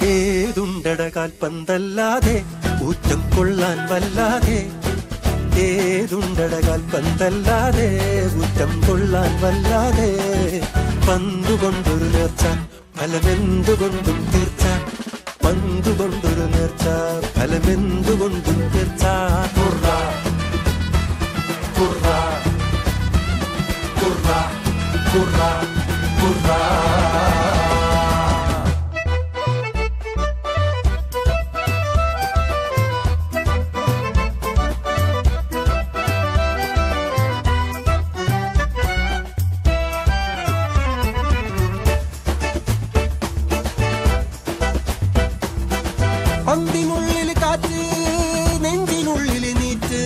ഏതുണ്ടട കാൽപ്പന്തല്ലാതെ ഊറ്റം കൊള്ളാൻ വല്ലാതെ ഏതുണ്ടട കാൽപ്പന്തല്ലാതെ ഊറ്റം കൊള്ളാൻ വല്ലാതെ പന്തുകൊണ്ടൊരു നേർച്ച ഫലമെന്തുകൊണ്ടും തീർച്ച പന്തുകൊണ്ടൊരു നേർച്ച ഫലമെന്തുകൊണ്ടും തീർച്ച കുറ കുറ കുറ കുറ കുറ പന്തിനുള്ളിൽ കാറ്റ് നെഞ്ചിനുള്ളിൽ നീറ്റ്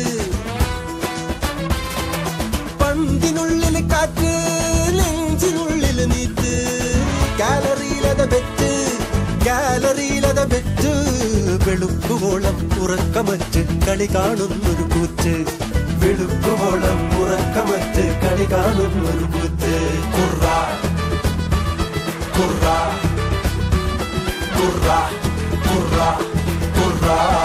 പന്തിനുള്ളിൽ കാറ്റ് നെഞ്ചിനുള്ളിൽ നീറ്റ് ഗാലറിയിലത ബെറ്റ് ഗാലറിയിലത ബെറ്റ് വെളുക്കുവോളം ഉറക്കമറ്റ് കളി കാണുന്നൊരു കൂറ്റ് വെളുക്കുവോളം ഉറക്കമറ്റ് കളി കാണുന്നൊരു കൂറ്റ് കുറ കുറ കുറ കുറ കുറ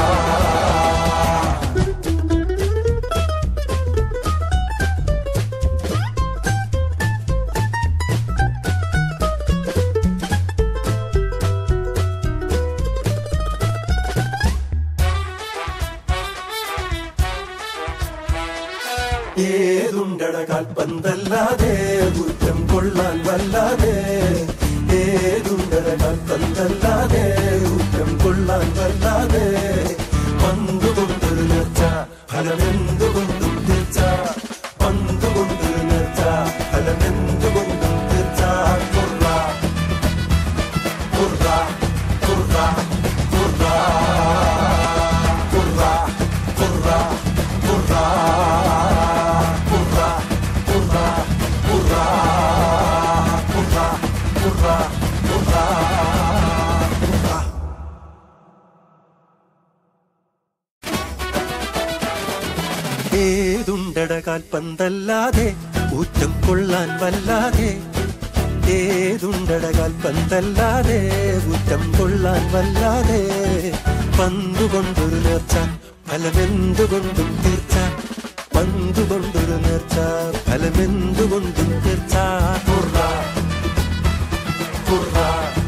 ഏതുണ്ടട കാൽപ്പന്തല്ലാതെ കുറ്റം കൊള്ളാൻ വല്ലാതെ ഏതുണ്ടട കാൽപ്പന്തല്ലാതെ കുറ്റം കൊള്ളാൻ വല്ലാതെ പന്തുകൊണ്ടൊരു നേർച്ച ഫലമെന്തുകൊണ്ടും തീർച്ച പന്തുകൊണ്ടൊരു നേർച്ച ഫലമെന്തുകൊണ്ടും തീർച്ച കൊറ കൊറ കൊറ കൊറ കൊറ കൊറ കൊറ ഏതുണ്ടട കാൽപ്പന്തല്ലാതെ ഊറ്റം കൊള്ളാൻ വല്ലാതെ ഏതുണ്ടട കാൽപ്പന്തല്ലാതെ ഊറ്റം കൊള്ളാൻ വല്ലാതെ പന്തുകൊണ്ടൊരു നേർച്ച ഫലമെന്തുകൊണ്ടും തീർച്ച പന്തുകൊണ്ടൊരു നേർച്ച ഫലമെന്തുകൊണ്ടും തീർച്ച കുറ കുറ